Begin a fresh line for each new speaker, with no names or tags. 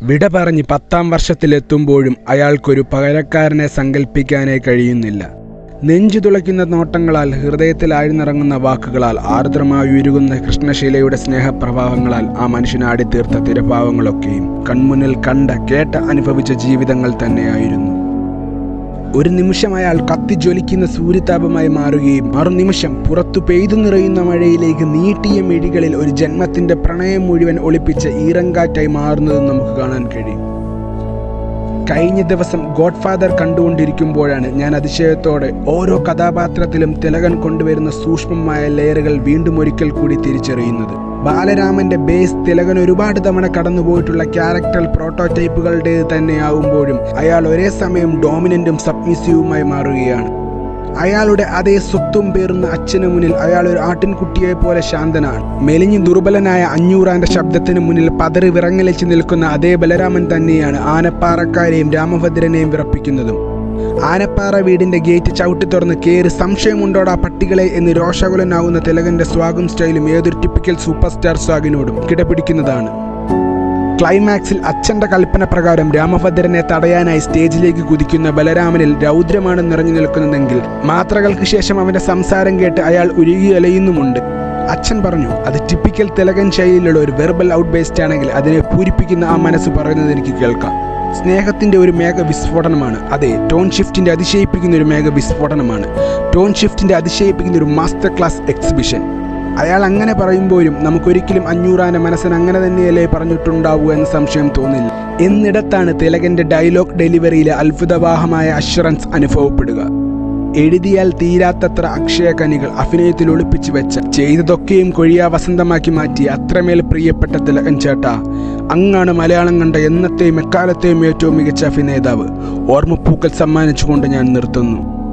വിട പറഞ്ഞ് പത്താം വർഷത്തിലെത്തുമ്പോഴും അയാൾക്കൊരു പകരക്കാരനെ സങ്കല്പിക്കാനേ കഴിയുന്നില്ല നെഞ്ചു തുളയ്ക്കുന്ന നോട്ടങ്ങളാൽ ഹൃദയത്തിൽ ആഴ്ന്നിറങ്ങുന്ന വാക്കുകളാൽ ആർദ്രമായി ഉരുകുന്ന കൃഷ്ണശീലയുടെ സ്നേഹപ്രഭാവങ്ങളാൽ ആ മനുഷ്യനാടിത്തീർത്ത തിരഭാവങ്ങളൊക്കെയും കൺമുന്നിൽ കണ്ട കേട്ട അനുഭവിച്ച ജീവിതങ്ങൾ തന്നെയായിരുന്നു ഒരു നിമിഷം അയാൾ കത്തിജ്വലിക്കുന്ന സൂര്യതാപമായി മാറുകയും മറുനിമിഷം പുറത്തു പെയ്തു നിറയുന്ന മഴയിലേക്ക് നീട്ടിയ മിഴികളിൽ ഒരു ജന്മത്തിന്റെ പ്രണയം മുഴുവൻ ഒളിപ്പിച്ച ഈറങ്കാറ്റായി മാറുന്നതും നമുക്ക് കാണാൻ കഴിയും കഴിഞ്ഞ ദിവസം ഗോഡ് ഫാദർ കണ്ടുകൊണ്ടിരിക്കുമ്പോഴാണ് ഞാൻ അതിശയത്തോടെ ഓരോ കഥാപാത്രത്തിലും തിലകൻ കൊണ്ടുവരുന്ന സൂക്ഷ്മമായ ലെയറുകൾ വീണ്ടും ഒരിക്കൽ കൂടി തിരിച്ചറിയുന്നത് ബാലരാമന്റെ ബേസ് തിലകൻ ഒരുപാട് തവണ കടന്നുപോയിട്ടുള്ള ക്യാരക്ടർ പ്രോട്ടോടൈപ്പുകളുടെ തന്നെയാവുമ്പോഴും അയാൾ ഒരേ സമയം ഡോമിനന്റും സബ്മിസീവുമായി മാറുകയാണ് അയാളുടെ അതേ സ്വത്തും പേറുന്ന അച്ഛന് മുന്നിൽ അയാൾ ഒരു ആട്ടിൻകുട്ടിയെ പോലെ ശാന്തനാണ് മെലിഞ്ഞു ദുർബലനായ അഞ്ഞൂറാന്റെ ശബ്ദത്തിന് മുന്നിൽ പതറി വിറങ്ങലിച്ച് നിൽക്കുന്ന അതേ ബലരാമൻ തന്നെയാണ് ആനപ്പാറക്കാരെയും രാമഭദ്രനെയും വിറപ്പിക്കുന്നതും ആനപ്പാറ വീടിന്റെ ഗേറ്റ് ചവിട്ടി തുറന്ന് കയറി സംശയമുണ്ടോടാ പട്ടികളെ എന്ന് രോഷകുലനാവുന്ന തിലകന്റെ സ്വാഗം സ്റ്റൈലും ഏതൊരു ടിപ്പിക്കൽ സൂപ്പർ സ്റ്റാർ സ്വാഗിനോടും കിടപിടിക്കുന്നതാണ് ക്ലൈമാക്സിൽ അച്ഛന്റെ കൽപ്പന പ്രകാരം രാമഭദ്രനെ തടയാനായി സ്റ്റേജിലേക്ക് കുതിക്കുന്ന ബലരാമനിൽ രൗദ്രമാണ് നിറഞ്ഞു നിൽക്കുന്നതെങ്കിൽ മാത്രകൾക്ക് ശേഷം അവന്റെ സംസാരം കേട്ട് അയാൾ ഉരുകി അലയുന്നുമുണ്ട് അച്ഛൻ പറഞ്ഞു അത് ടിപ്പിക്കൽ തിലകൻ ശൈലിയിലുള്ള ഒരു വെർബൽ ഔട്ട് ബേസ്റ്റ് ആണെങ്കിൽ അതിനെ പൂരിപ്പിക്കുന്ന ആ മനസ്സ് പറയുന്നത് എനിക്ക് കേൾക്കാം സ്നേഹത്തിന്റെ ഒരു മേഘ വിസ്ഫോടനമാണ് അതെ ടോൺ ഷിഫ്റ്റിന്റെ അതിശയിപ്പിക്കുന്ന ഒരു മേഘ വിസ്ഫോടനമാണ് ടോൺ ഷിഫ്റ്റിന്റെ അതിശയിപ്പിക്കുന്ന ഒരു മാസ്റ്റർ ക്ലാസ് എക്സിബിഷൻ അയാൾ അങ്ങനെ പറയുമ്പോഴും നമുക്കൊരിക്കലും അഞ്ഞൂറാന്റെ മനസ്സിന് അങ്ങനെ തന്നെയല്ലേ പറഞ്ഞിട്ടുണ്ടാവൂ എന്ന് സംശയം തോന്നില്ല എന്നിടത്താണ് തിലകന്റെ ഡയലോഗ് ഡെലിവറിയിലെ അത്ഭുതവാഹമായ അഷുറൻസ് അനുഭവപ്പെടുക എഴുതിയാൽ തീരാത്തത്ര അക്ഷയകനികൾ അഭിനയത്തിൽ ഒളിപ്പിച്ചു വെച്ച ചെയ്തതൊക്കെയും കൊഴിയാ വസന്തമാക്കി മാറ്റി അത്രമേൽ പ്രിയപ്പെട്ട തിലകൻ ചേട്ട അങ്ങാണ് മലയാളം കണ്ട എന്നത്തെയും എക്കാലത്തെയും ഏറ്റവും മികച്ച അഭിനേതാവ് ഓർമ്മപ്പൂക്കൾ സമ്മാനിച്ചുകൊണ്ട് ഞാൻ നിർത്തുന്നു